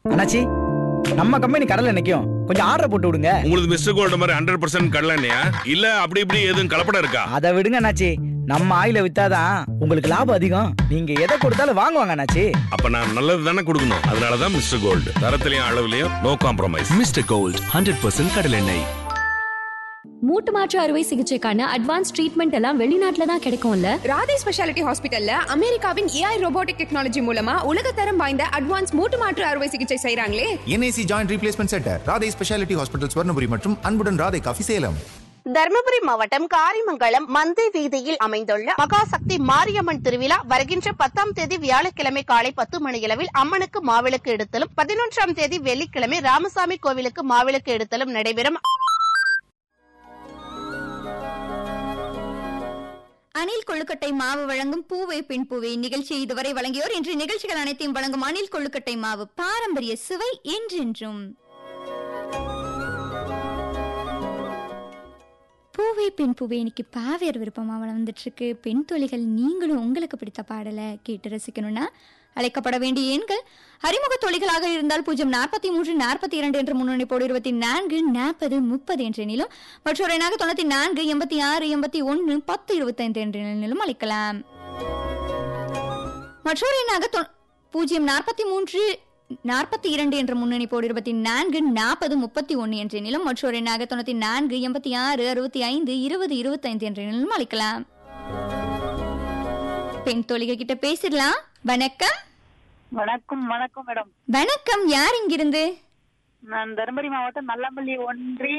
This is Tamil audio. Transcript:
அண்ணாச்சி நம்ம கம்பெனி கடல்ல நிக்கும் கொஞ்சம் ஆர்டர் போட்டு விடுங்க உங்களுக்கு மிஸ்டர் கோல்டு மாதிரி ஹண்ட்ரட் பர்சன்ட் கடலண்ணையா இல்ல அப்படி இப்படி எதுவும் கலப்படம் இருக்கா அதை விடுங்க அண்ணாச்சி நம்ம ஆயில வித்தாதான் உங்களுக்கு லாபம் அதிகம் நீங்க எதை கொடுத்தாலும் வாங்குவாங்க அண்ணாச்சி அப்ப நான் நல்லது தானே கொடுக்கணும் அதனாலதான் மிஸ்டர் கோல்டு தரத்திலையும் அளவுலயும் no compromise Mr Gold hundred percent கடலெண்ணெய் மூட்டு மாற்று அறுவை சிகிச்சைக்கான அட்வான்ஸ் ட்ரீட்மெண்ட் எல்லாம் வெளிநாட்டுல தான் கிடைக்கும்ல ராதே ஸ்பெஷாலிட்டி ஹாஸ்பிட்டல்ல அமெரிக்காவின் ஏஐ ரோபோட்டிக் டெக்னாலஜி மூலமா உலகத்தரம் வாய்ந்த அட்வான்ஸ் மூட்டு மாற்று அறுவை சிகிச்சை செய்றாங்களே NIC joint replacement centre Radhai speciality hospital Swarnapuri மற்றும் அன்புடன் ராதை காஃபி சேலம் தர்மபுரி மாவட்டம் காரிமங்கலம் மந்தை வீதியில் அமைந்துள்ள மகாசக்தி மாரியம்மன் திருவிழா வருகின்ற பத்தாம் தேதி வியாழக்கிழமை காலை பத்து மணியளவில் அம்மனுக்கு மாவிளக்கு எடுத்தலும் பதினொன்றாம் தேதி வெள்ளிக்கிழமை ராமசாமி கோவிலுக்கு மாவிளக்கு எடுத்தலும் நடைபெறும் அணில் கொழுக்கட்டை மாவு வழங்கும் பூவே பின் பூவே நிகழ்ச்சியை இதுவரை வழங்கியோர் இன்று நிகழ்ச்சிகள் அனைத்தையும் வழங்கும் அணில் கொழுக்கட்டை மாவு பாரம்பரிய சுவை என்றென்றும் பூவே பெண் பூவே இன்னைக்கு பாவேர் விருப்பமாக வந்துட்டு இருக்கு பெண் தொழிகள் நீங்களும் உங்களுக்கு பிடித்த பாடலை கேட்டு ரசிக்கணும்னா அழைக்கப்பட வேண்டிய எண்கள் அறிமுக தொழிகளாக இருந்தால் பூஜ்ஜியம் நாற்பத்தி மூன்று நாற்பத்தி இரண்டு என்ற முன்னணிப்போடு இருபத்தி நான்கு நாற்பது முப்பது என்ற எண்ணிலும் மற்றொரு எண்ணாக தொண்ணூத்தி நான்கு எண்பத்தி ஆறு எண்பத்தி ஒன்று பத்து இருபத்தைந்து என்ற எண்ணிலும் அழைக்கலாம் மற்றொரு எண்ணாக தொ- பூஜ்ஜியம் நாற்பத்தி மூன்று நாற்பத்தி இரண்டு என்ற முன்னணிப்போடு இருபத்தி நான்கு நாற்பது முப்பத்தி ஒன்று என்ற எண்ணிலும் மற்றொரு எண்ணாக தொண்ணூத்தி நான்கு எண்பத்தி ஆறு அறுபத்தி ஐந்து இருபது இருபத்தைந்து என்ற எண்ணிலும் அழைக்கலாம் பெண் தோழிகை கிட்ட பேசிடலாம் வணக்கம் வணக்கம் வணக்கம் மேடம் வணக்கம் யார் இங்கிருந்து நான் தருமபுரி மாவட்டம் நல்லம்பள்ளி ஒன்றிய